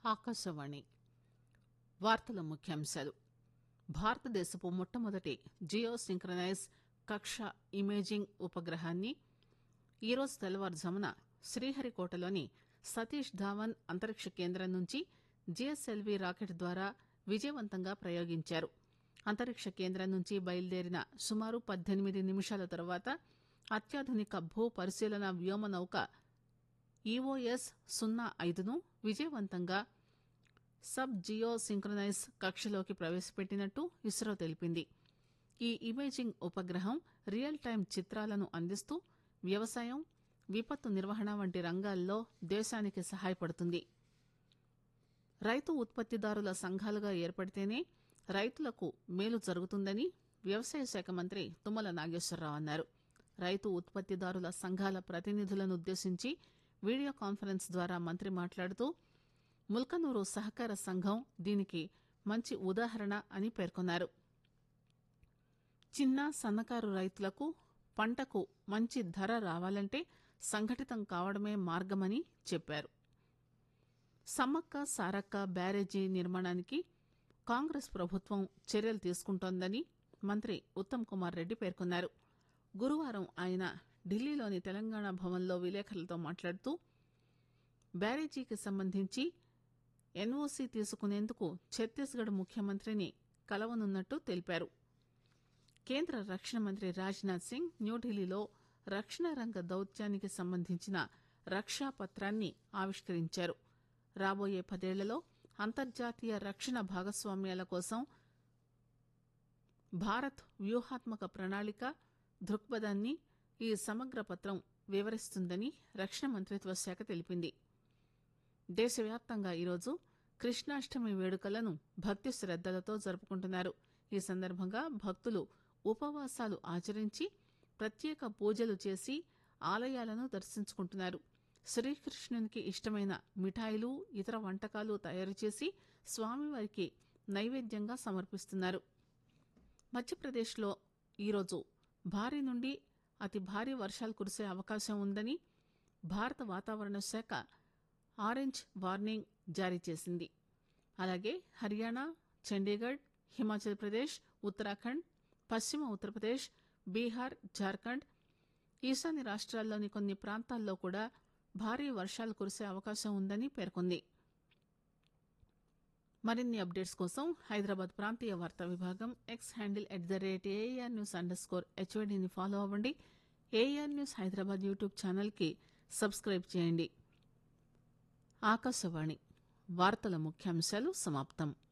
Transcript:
ఆకాశవాణి వార్తల ముఖ్యాంశాలు భారతదేశపు మొట్టమొదటి జియో సింక్రనైజ్ కక్ష ఇమేజింగ్ ఉపగ్రహాన్ని ఈరోజు తెల్లవారుజామున శ్రీహరికోటలోని సతీష్ ధావన్ అంతరిక్ష కేంద్రం నుంచి జిఎస్ఎల్వీ రాకెట్ ద్వారా విజయవంతంగా ప్రయోగించారు అంతరిక్ష కేంద్రం నుంచి బయలుదేరిన సుమారు పద్దెనిమిది నిమిషాల తర్వాత అత్యాధునిక భూ పరిశీలన వ్యోమనౌక ఈఓఎస్ సున్నా ఐదును విజయవంతంగా సబ్ జియో సింక్రనైజ్ కక్షలోకి ప్రవేశపెట్టినట్టు ఇస్రో తెలిపింది ఈ ఇమేజింగ్ ఉపగ్రహం రియల్ టైం చిత్రాలను అందిస్తూ వ్యవసాయం విపత్తు నిర్వహణ వంటి రంగాల్లో దేశానికి సహాయపడుతుంది రైతు ఉత్పత్తిదారుల సంఘాలుగా ఏర్పడితేనే రైతులకు మేలు జరుగుతుందని వ్యవసాయ శాఖ మంత్రి తుమ్మల నాగేశ్వరరావు అన్నారు రైతు ఉత్పత్తిదారుల సంఘాల ప్రతినిధులను ఉద్దేశించి వీడియో కాన్ఫరెన్స్ ద్వారా మంత్రి మాట్లాడుతూ ముల్కనూరు సహకార సంఘం దీనికి మంచి ఉదాహరణ అని పేర్కొన్నారు చిన్న సన్నకారు రైతులకు పంటకు మంచి ధర రావాలంటే సంఘటితం కావడమే మార్గమని చెప్పారు సమ్మక్క సారక్క బ్యారేజీ నిర్మాణానికి కాంగ్రెస్ ప్రభుత్వం చర్యలు తీసుకుంటోందని మంత్రి ఉత్తమ్ కుమార్ రెడ్డి పేర్కొన్నారు గురువారం ఆయన ఢిల్లీలోని తెలంగాణ భవన్లో విలేకరులతో మాట్లాడుతూ బ్యారేజీకి సంబంధించి ఎన్ఓసీ తీసుకునేందుకు ఛత్తీస్గఢ్ ముఖ్యమంత్రిని కలవనున్నట్టు తెలిపారు కేంద్ర రక్షణ మంత్రి రాజ్నాథ్ సింగ్ న్యూఢిల్లీలో రక్షణ రంగ దౌత్యానికి సంబంధించిన రక్షా పత్రాన్ని ఆవిష్కరించారు రాబోయే పదేళ్లలో అంతర్జాతీయ రక్షణ భాగస్వామ్యాల కోసం భారత్ వ్యూహాత్మక ప్రణాళిక దృక్పథాన్ని ఈ సమగ్ర పత్రం వివరిస్తుందని రక్షణ మంత్రిత్వ శాఖ తెలిపింది దేశవ్యాప్తంగా ఈరోజు కృష్ణాష్టమి వేడుకలను భక్తి శ్రద్దలతో జరుపుకుంటున్నారు ఈ సందర్భంగా భక్తులు ఉపవాసాలు ఆచరించి ప్రత్యేక పూజలు చేసి ఆలయాలను దర్శించుకుంటున్నారు శ్రీకృష్ణునికి ఇష్టమైన మిఠాయిలు ఇతర వంటకాలు తయారు చేసి స్వామివారికి నైవేద్యంగా సమర్పిస్తున్నారు మధ్యప్రదేశ్లో ఈరోజు భారీ నుండి అతి భారీ వర్షాలు కురిసే అవకాశం ఉందని భారత వాతావరణ శాఖ ఆరెంజ్ వార్నింగ్ జారీ చేసింది అలాగే హర్యానా చండీగఢ్ హిమాచల్ ప్రదేశ్ ఉత్తరాఖండ్ పశ్చిమ ఉత్తరప్రదేశ్ బీహార్ జార్ఖండ్ ఈశాన్య రాష్ట్రాల్లోని కొన్ని ప్రాంతాల్లో కూడా భారీ వర్షాలు కురిసే అవకాశం ఉందని పేర్కొంది మరిన్ని అప్డేట్స్ కోసం హైదరాబాద్ ప్రాంతీయ వార్తా విభాగం X handle at the rate AR news underscore స్కోర్ హెచ్వైడీని ఫాలో అవ్వండి ఏఆర్ న్యూస్ హైదరాబాద్ యూట్యూబ్ ఛానల్కి సబ్స్క్రైబ్ చేయండి ఆకాశవాణి వార్తల ముఖ్యాంశాలు సమాప్తం